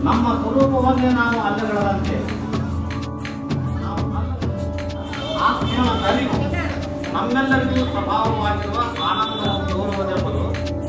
ನಮ್ಮ ಸ್ವರೂಪವನ್ನೇ ನಾವು ಅಲ್ಲಗಳಂತೆ ನಾವು ಅಲ್ಲ- ಆತ್ಮನ ಅರಿವು ನಮ್ಮೆಲ್ಲರಿಗೂ ಸ್ವಭಾವವಾಗಿರುವ ಆನಂದವನ್ನು ತೋರುವುದೆಂಬುದು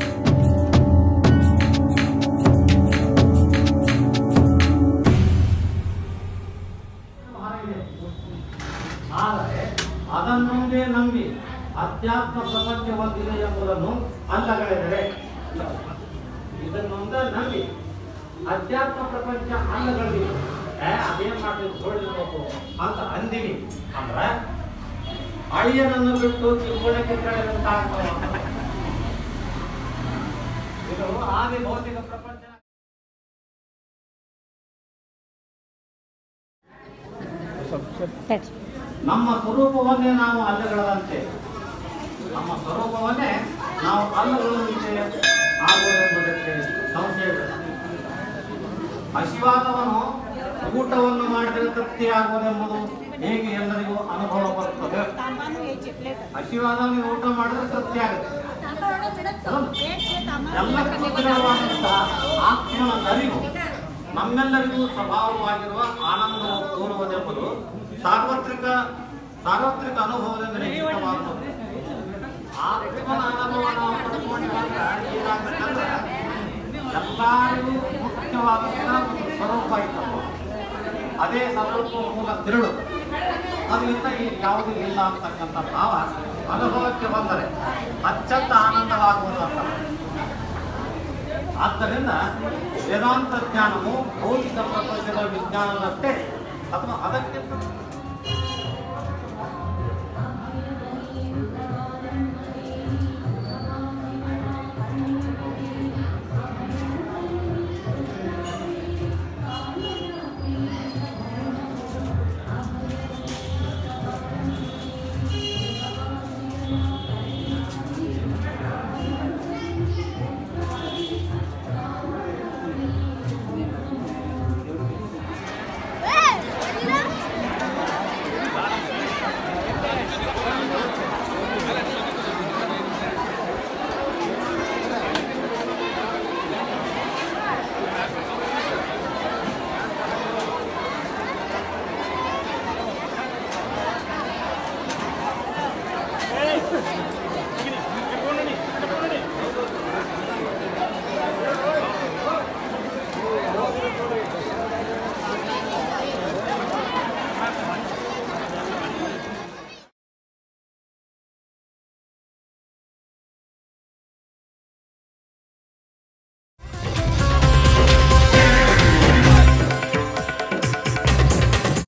ಆದರೆ ಅದನ್ನೊಂದೇ ನಂಬಿ ಅಧ್ಯಾತ್ಮ ಪ್ರಪಂಚ ಹೊಂದಿದೆ ಎಂಬುದನ್ನು ಅಲ್ಲಗಳೆದರೆ ಇದನ್ನೊಂದೇ ನಂಬಿ ಅಧ್ಯಾತ್ಮ ಪ್ರಪಂಚ ಅಲ್ಲಗಳಿದೆ ಏ ಅದೇನ್ ಮಾಡ್ತೀವಿ ಹೊಡಿಬೇಕು ಅಂತ ಅಂದಿವಿ ಅಂದ್ರೆ ಅಳಿಯನನ್ನು ಬಿಟ್ಟು ತಿಳ್ಕೊಳ್ಳಕ್ಕೆ ಕಳೆದಂತ ಇದು ಆದಿ ಭೌತಿಕ ಪ್ರಪಂಚ ನಮ್ಮ ಸ್ವರೂಪವನ್ನೇ ನಾವು ಅಲ್ಲಗಳಂತೆ ನಮ್ಮ ಸ್ವರೂಪವನ್ನೇ ನಾವು ಅಲ್ಲಗಳಂತೆ ಆಗುವುದೆಂಬುದಕ್ಕೆ ಸಂಶಯವಿಲ್ಲ ಹಸಿವಾದವನು ಊಟವನ್ನು ಮಾಡಿದರೆ ತೃಪ್ತಿಯಾಗುವುದೆಂಬುದು ಹೇಗೆ ಎಲ್ಲರಿಗೂ ಅನುಭವ ಬರುತ್ತದೆ ಹಸಿವಾದವನಿಗೆ ಊಟ ಮಾಡಿದ್ರೆ ತೃಪ್ತಿ ಆಗುತ್ತೆ ಎಲ್ಲ ಕೃತಿಗಳವಾದಂತಹ ಆತ್ಮನ ಅರಿವು ನಮ್ಮೆಲ್ಲರಿಗೂ ಸ್ವಭಾವವಾಗಿರುವ ಆನಂದವನ್ನು ತೋರುವುದೆಂಬುದು ಸಾರ್ವತ್ರಿಕ ಸಾರ್ವತ್ರಿಕ ಅನುಭವದಿಂದ ನಿಶ್ಚಿತವಾಗುತ್ತದೆ ಆತ್ಮನ ಅನುಭವ ನಾವು ಪಡ್ಕೊಂಡಾಗ ಏನಾಗ್ಬೇಕಂದ್ರೆ ಎಲ್ಲರಿಗೂ ಮುಖ್ಯವಾದಂತಹ ಒಂದು ಸ್ವರೂಪ ಇರ್ತದೆ ಅದೇ ಸ್ವರೂಪ ಮೂಲ ತಿರುಳು ಅದರಿಂದ ಈಗ ಯಾವುದೂ ಇಲ್ಲ ಅಂತಕ್ಕಂಥ ಭಾವ ಅನುಭವಕ್ಕೆ ಬಂದರೆ ಅತ್ಯಂತ ಆನಂದವಾಗುವುದು ಅಂತ ಆದ್ದರಿಂದ ವೇದಾಂತ ಜ್ಞಾನವು ಭೌತಿಕ ಪ್ರಪಂಚದ ವಿಜ್ಞಾನದಷ್ಟೇ ಅಥವಾ ಅದಕ್ಕಿಂತ